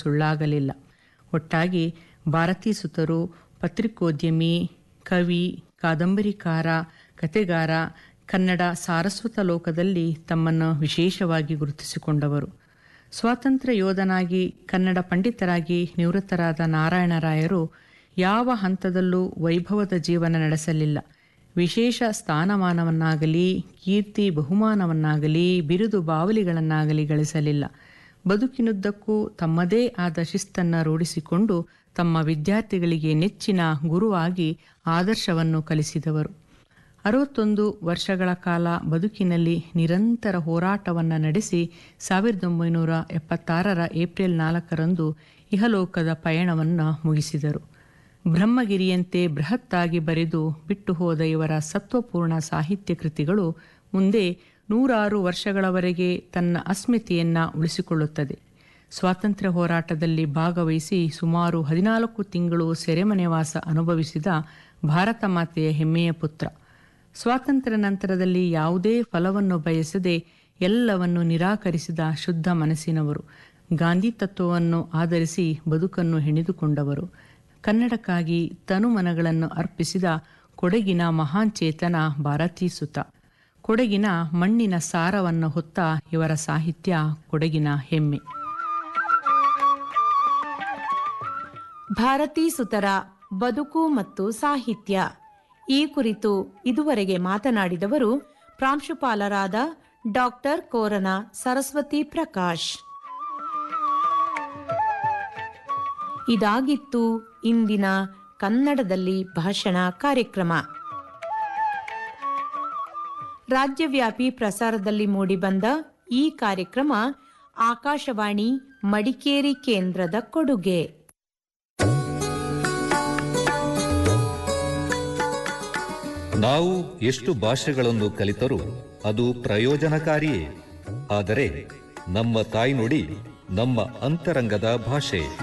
ಸುಳ್ಳಾಗಲಿಲ್ಲ ಒಟ್ಟಾಗಿ ಭಾರತೀ ಸುತರು ಪತ್ರಿಕೋದ್ಯಮಿ ಕವಿ ಕಾದಂಬರಿಕಾರ ಕತೆಗಾರ ಕನ್ನಡ ಸಾರಸ್ವತ ಲೋಕದಲ್ಲಿ ತಮ್ಮನ್ನು ವಿಶೇಷವಾಗಿ ಗುರುತಿಸಿಕೊಂಡವರು ಸ್ವಾತಂತ್ರ್ಯ ಯೋಧನಾಗಿ ಕನ್ನಡ ಪಂಡಿತರಾಗಿ ನಿವೃತ್ತರಾದ ನಾರಾಯಣರಾಯರು ಯಾವ ಹಂತದಲ್ಲೂ ವೈಭವದ ಜೀವನ ನಡೆಸಲಿಲ್ಲ ವಿಶೇಷ ಸ್ಥಾನಮಾನವನ್ನಾಗಲಿ ಕೀರ್ತಿ ಬಹುಮಾನವನ್ನಾಗಲಿ ಬಿರುದು ಬಾವಲಿಗಳನ್ನಾಗಲಿ ಗಳಿಸಲಿಲ್ಲ ಬದುಕಿನುದ್ದಕ್ಕೂ ತಮ್ಮದೇ ಆದ ಶಿಸ್ತನ್ನು ರೂಢಿಸಿಕೊಂಡು ತಮ್ಮ ವಿದ್ಯಾರ್ಥಿಗಳಿಗೆ ನೆಚ್ಚಿನ ಗುರುವಾಗಿ ಆದರ್ಶವನ್ನು ಕಲಿಸಿದವರು ಅರವತ್ತೊಂದು ವರ್ಷಗಳ ಕಾಲ ಬದುಕಿನಲ್ಲಿ ನಿರಂತರ ಹೋರಾಟವನ್ನು ನಡೆಸಿ ಸಾವಿರದ ಒಂಬೈನೂರ ಎಪ್ಪತ್ತಾರರ ಏಪ್ರಿಲ್ ನಾಲ್ಕರಂದು ಇಹಲೋಕದ ಪಯಣವನ್ನು ಮುಗಿಸಿದರು ಬ್ರಹ್ಮಗಿರಿಯಂತೆ ಬೃಹತ್ತಾಗಿ ಬರೆದು ಬಿಟ್ಟು ಹೋದ ಇವರ ಸತ್ವಪೂರ್ಣ ಸಾಹಿತ್ಯ ಕೃತಿಗಳು ಮುಂದೆ ನೂರಾರು ವರ್ಷಗಳವರೆಗೆ ತನ್ನ ಅಸ್ಮಿತೆಯನ್ನು ಉಳಿಸಿಕೊಳ್ಳುತ್ತದೆ ಸ್ವಾತಂತ್ರ್ಯ ಹೋರಾಟದಲ್ಲಿ ಭಾಗವಹಿಸಿ ಸುಮಾರು ಹದಿನಾಲ್ಕು ತಿಂಗಳು ಸೆರೆಮನೆವಾಸ ಅನುಭವಿಸಿದ ಭಾರತ ಮಾತೆಯ ಹೆಮ್ಮೆಯ ಪುತ್ರ ಸ್ವಾತಂತ್ರ್ಯ ನಂತರದಲ್ಲಿ ಯಾವುದೇ ಫಲವನ್ನು ಬಯಸದೆ ಎಲ್ಲವನ್ನು ನಿರಾಕರಿಸಿದ ಶುದ್ಧ ಮನಸ್ಸಿನವರು ಗಾಂಧಿ ತತ್ವವನ್ನು ಆಧರಿಸಿ ಬದುಕನ್ನು ಹೆಣೆದುಕೊಂಡವರು ಕನ್ನಡಕ್ಕಾಗಿ ತನುಮನಗಳನ್ನು ಅರ್ಪಿಸಿದ ಕೊಡಗಿನ ಮಹಾನ್ ಚೇತನ ಭಾರತೀ ಸುತ ಕೊಡಗಿನ ಮಣ್ಣಿನ ಸಾರವನ್ನು ಹೊತ್ತ ಇವರ ಸಾಹಿತ್ಯ ಕೊಡಗಿನ ಹೆಮ್ಮೆ ಭಾರತೀ ಸುತರ ಬದುಕು ಮತ್ತು ಸಾಹಿತ್ಯ ಈ ಕುರಿತು ಇದುವರೆಗೆ ಮಾತನಾಡಿದವರು ಪ್ರಾಂಶುಪಾಲರಾದ ಡಾಕ್ಟರ್ ಕೋರನ ಸರಸ್ವತಿ ಪ್ರಕಾಶ್ ಇದಾಗಿತ್ತು ಇಂದಿನ ಕನ್ನಡದಲ್ಲಿ ಭಾಷಣ ಕಾರ್ಯಕ್ರಮ ರಾಜ್ಯವ್ಯಾಪಿ ಪ್ರಸಾರದಲ್ಲಿ ಮೂಡಿಬಂದ ಈ ಕಾರ್ಯಕ್ರಮ ಆಕಾಶವಾಣಿ ಮಡಿಕೇರಿ ಕೇಂದ್ರದ ಕೊಡುಗೆ ನಾವು ಎಷ್ಟು ಭಾಷೆಗಳನ್ನು ಕಲಿತರೂ ಅದು ಪ್ರಯೋಜನಕಾರಿಯೇ ಆದರೆ ನಮ್ಮ ತಾಯ್ನುಡಿ ನಮ್ಮ ಅಂತರಂಗದ ಭಾಷೆ